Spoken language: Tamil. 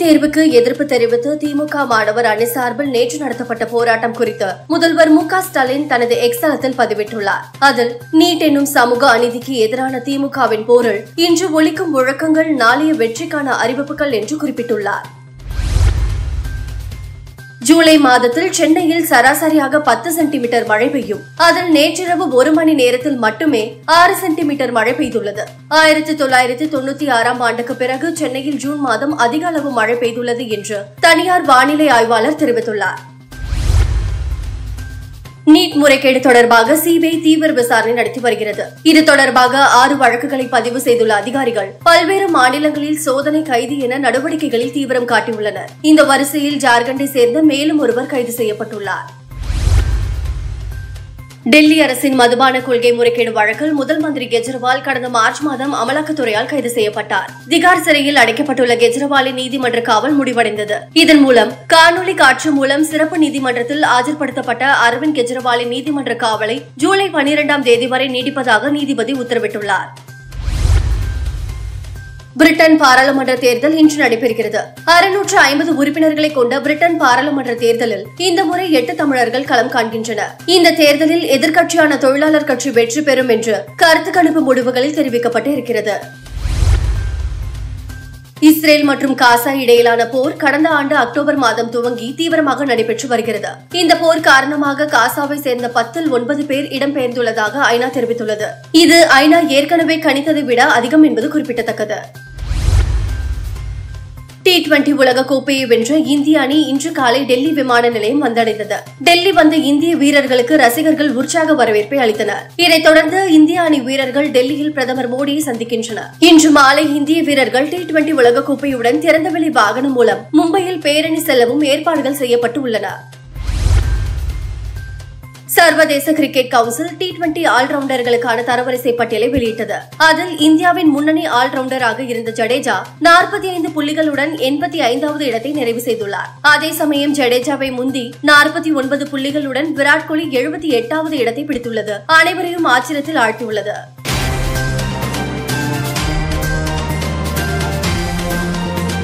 தேர்வுக்கு எதிர்ப்பு தெரிவித்து திமுக மாணவர் அணி சார்பில் நேற்று நடத்தப்பட்ட போராட்டம் குறித்து முதல்வர் மு க ஸ்டாலின் தனது எக்ஸ் தளத்தில் பதிவிட்டுள்ளார் அதில் நீட் என்னும் சமூக அநீதிக்கு எதிரான திமுகவின் போரில் இன்று ஒலிக்கும் முழக்கங்கள் நாளைய வெற்றிக்கான அறிவிப்புகள் என்று குறிப்பிட்டுள்ளார் ஜூலை மாதத்தில் சென்னையில் சராசரியாக பத்து சென்டிமீட்டர் மழை பெய்யும் அதில் நேற்றிரவு ஒரு மணி நேரத்தில் மட்டுமே ஆறு சென்டிமீட்டர் மழை பெய்துள்ளது ஆயிரத்தி தொள்ளாயிரத்தி தொண்ணூத்தி ஆறாம் ஆண்டுக்கு பிறகு சென்னையில் ஜூன் மாதம் அதிக அளவு மழை பெய்துள்ளது என்று தனியார் வானிலை ஆய்வாளர் தெரிவித்துள்ளார் நீட் முறைகேடு தொடர்பாக சிபிஐ தீவிர விசாரணை நடத்தி வருகிறது இது தொடர்பாக ஆறு வழக்குகளை பதிவு செய்துள்ள அதிகாரிகள் பல்வேறு மாநிலங்களில் சோதனை கைது என நடவடிக்கைகளில் தீவிரம் காட்டியுள்ளனர் இந்த வரிசையில் ஜார்க்கண்டை சேர்ந்த மேலும் ஒருவர் கைது செய்யப்பட்டுள்ளார் டெல்லி அரசின் மதுபான கொள்கை முறைகேடு வழக்கில் முதல் மந்திரி கெஜ்ரிவால் கடந்த மார்ச் மாதம் அமலாக்கத்துறையால் கைது செய்யப்பட்டார் திகார் சிறையில் அடைக்கப்பட்டுள்ள கெஜ்ரிவாலின் நீதிமன்ற காவல் முடிவடைந்தது இதன் மூலம் காணொலி காட்சி மூலம் சிறப்பு நீதிமன்றத்தில் ஆஜர்படுத்தப்பட்ட அரவிந்த் கெஜ்ரிவாலின் நீதிமன்ற காவலை ஜூலை பனிரெண்டாம் தேதி வரை நீடிப்பதாக நீதிபதி உத்தரவிட்டுள்ளார் பிரிட்டன் பாராளுமன்ற தேர்தல் இன்று நடைபெறுகிறது அறுநூற்று ஐம்பது உறுப்பினர்களை கொண்ட பிரிட்டன் பாராளுமன்ற தேர்தலில் இந்த முறை எட்டு தமிழர்கள் களம் காண்கின்றனர் இந்த தேர்தலில் எதிர்க்கட்சியான தொழிலாளர் கட்சி வெற்றி பெறும் என்று கருத்து கணிப்பு முடிவுகளில் தெரிவிக்கப்பட்டு இருக்கிறது இஸ்ரேல் மற்றும் காசா இடையிலான போர் கடந்த ஆண்டு அக்டோபர் மாதம் துவங்கி தீவிரமாக நடைபெற்று வருகிறது இந்த போர் காரணமாக காசாவை சேர்ந்த பத்தில் ஒன்பது பேர் இடம்பெயர்ந்துள்ளதாக ஐநா தெரிவித்துள்ளது இது ஐநா ஏற்கனவே கணித்ததை விட அதிகம் என்பது குறிப்பிடத்தக்கது டி டுவெண்டி உலக கோப்பையை வென்ற இந்திய அணி இன்று காலை டெல்லி விமான நிலையம் வந்தடைந்தது டெல்லி வந்த இந்திய வீரர்களுக்கு ரசிகர்கள் உற்சாக வரவேற்பை அளித்தனர் இதைத் தொடர்ந்து இந்திய அணி வீரர்கள் டெல்லியில் பிரதமர் மோடியை சந்திக்கின்றனர் இன்று மாலை இந்திய வீரர்கள் டி டுவெண்டி உலக கோப்பையுடன் திறந்தவெளி வாகனம் மூலம் மும்பையில் பேரணி செல்லவும் ஏற்பாடுகள் செய்யப்பட்டு உள்ளன சர்வதேச கிரிக்கெட் கவுன்சில் டி டுவெண்டி ஆல்ரவுண்டர்களுக்கான தரவரிசை பட்டியலை வெளியிட்டது அதில் இந்தியாவின் முன்னணி ஆல்ரவுண்டராக இருந்த ஜடேஜா நாற்பத்தி ஐந்து புள்ளிகளுடன் எண்பத்தி ஐந்தாவது இடத்தை நிறைவு செய்துள்ளார் அதே சமயம் ஜடேஜாவை முந்தி நாற்பத்தி ஒன்பது புள்ளிகளுடன் விராட் கோலி எழுபத்தி எட்டாவது இடத்தை பிடித்துள்ளது அனைவரையும் ஆச்சரியத்தில் ஆழ்த்தியுள்ளது